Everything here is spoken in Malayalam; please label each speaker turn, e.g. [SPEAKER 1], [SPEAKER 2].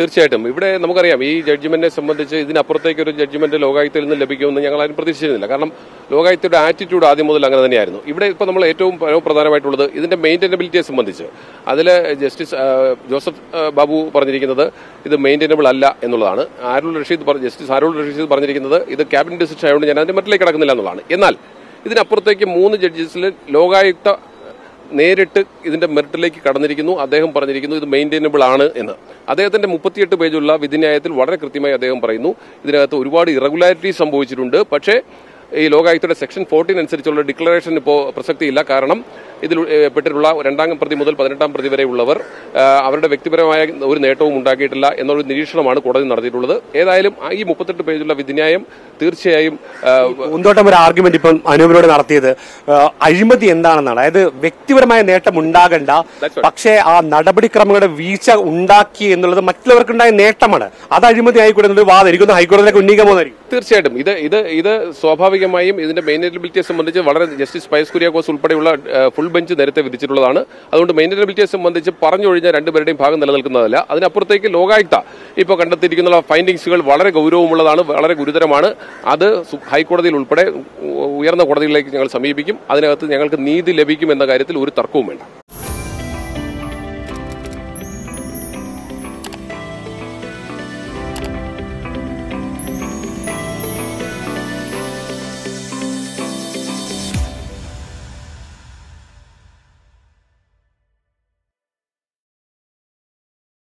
[SPEAKER 1] തീർച്ചയായിട്ടും ഇവിടെ നമുക്കറിയാം ഈ ജഡ്ജ്മെന്റിനെ സംബന്ധിച്ച് ഇതിനപ്പുറത്തേക്ക് ഒരു ജഡ്ജ്മെന്റ് ലോകായുക്തയിൽ നിന്ന് ലഭിക്കുമെന്ന് ഞങ്ങൾ ആരും പ്രതീക്ഷിച്ചിരുന്നില്ല കാരണം ലോകായുക്തയുടെ ആറ്റിറ്റ്യൂഡ് ആദ്യം മുതൽ അങ്ങനെ തന്നെയായിരുന്നു ഇവിടെ ഇപ്പോൾ നമ്മൾ ഏറ്റവും പ്രധാനമായിട്ടുള്ളത് ഇതിന്റെ മെയിൻറ്റനബിലിറ്റിയെ സംബന്ധിച്ച് അതിൽ ജസ്റ്റിസ് ആ, ജോസഫ് ആ, ബാബു പറഞ്ഞിരിക്കുന്നത് ഇത് മെയിൻറ്റനബിൾ അല്ല എന്നുള്ളതാണ് ആരുൾ റഷീദ് പറ- ജസ്റ്റിസ് ആരുൾ റഷീദ് പറഞ്ഞിരിക്കുന്നത് ഇത് ക്യാബിനറ്റ് ഡിസിഷൻ ആയതുകൊണ്ട് ഞാൻ അതിന്റെ മറ്റിലേക്ക് കടക്കുന്നില്ല എന്നുള്ളതാണ് എന്നാൽ ഇതിനപ്പുറത്തേക്ക് മൂന്ന് ജഡ്ജസിൽ ലോകായുക്ത നേരിട്ട് ഇതിന്റെ മെറിറ്റിലേക്ക് കടന്നിരിക്കുന്നു അദ്ദേഹം പറഞ്ഞിരിക്കുന്നു ഇത് മെയിൻറ്റൈനബിൾ ആണ് എന്ന് അദ്ദേഹത്തിന്റെ മുപ്പത്തിയെട്ട് പേജുള്ള വിധിന്യായത്തിൽ വളരെ കൃത്യമായി അദ്ദേഹം പറയുന്നു ഇതിനകത്ത് ഒരുപാട് ഇറഗുലാരിറ്റി സംഭവിച്ചിട്ടുണ്ട് പക്ഷേ ഈ ലോകായുക്തയുടെ സെക്ഷൻ ഫോർട്ടീൻ അനുസരിച്ചുള്ള ഡിക്ലറേഷൻ ഇപ്പോൾ പ്രസക്തിയില്ല കാരണം ഇതിൽ ഏഹ്, പെട്ടിട്ടുള്ള രണ്ടാം പ്രതി മുതൽ പതിനെട്ടാം പ്രതി വരെ ഉള്ളവർ ആ, അവരുടെ വ്യക്തിപരമായ ഒരു നേട്ടവും ഉണ്ടാക്കിയിട്ടില്ല എന്നൊരു നിരീക്ഷണമാണ് കോടതി നടത്തിയിട്ടുള്ളത് ഏതായാലും ആ ഈ മുപ്പത്തെട്ട് പേജുള്ള വിധിന്യായം തീർച്ചയായും ആ,
[SPEAKER 2] പൂന്തോട്ടം ഒരു ആർഗ്യുമെന്റ് ഇപ്പം അനൂപിനോട് നടത്തിയത് ആ, അഴിമതി എന്താണെന്നാണ് അതായത് വ്യക്തിപരമായ നേട്ടം ഉണ്ടാകണ്ട
[SPEAKER 1] That's right.
[SPEAKER 2] പക്ഷേ ആ നടപടിക്രമങ്ങളുടെ വീഴ്ച ഉണ്ടാക്കി എന്നുള്ളത് മറ്റുള്ളവർക്കുണ്ടായ നേട്ടമാണ് അത് അഴിമതി ആയിക്കൂടെ എന്നൊരു വാദം എനിക്കൊന്ന് ഹൈക്കോടതിയിലേക്ക് ഉന്നയിക്കാൻ പോകുന്നതായിരിക്കും
[SPEAKER 1] തീർച്ചയായിട്ടും ഇത് ഇത് ഇത് സ്വാഭാവികമായും ഇതിന്റെ മെയിൻറ്റനബിലിറ്റിയെ സംബന്ധിച്ച് വളരെ ജസ്റ്റിസ് പയസ് കുര്യാക്കോസ് ഉൾപ്പെടെയുള്ള ഏഹ്, ഫുൾ ബെഞ്ച് നേരത്തെ വിധിച്ചിട്ടുള്ളതാണ് അതുകൊണ്ട് മെയിൻറ്റനബിലിറ്റിയെ സംബന്ധിച്ച് പറഞ്ഞൊഴിഞ്ഞ രണ്ടുപേരുടെയും ഭാഗം നിലനിൽക്കുന്നതല്ല അതിനപ്പുറത്തേക്ക് ലോകായുക്ത ഇപ്പോൾ കണ്ടെത്തിയിരിക്കുന്ന ഫൈൻഡിങ്സുകൾ വളരെ ഗൗരവമുള്ളതാണ് വളരെ ഗുരുതരമാണ് അത് സു- ഹൈക്കോടതിയിൽ ഉൾപ്പെടെ ഉ- ഉയർന്ന കോടതികളിലേക്ക് ഞങ്ങൾ സമീപിക്കും അതിനകത്ത് ഞങ്ങൾക്ക് നീതി ലഭിക്കും എന്ന കാര്യത്തിൽ ഒരു തർക്കവും വേണ്ട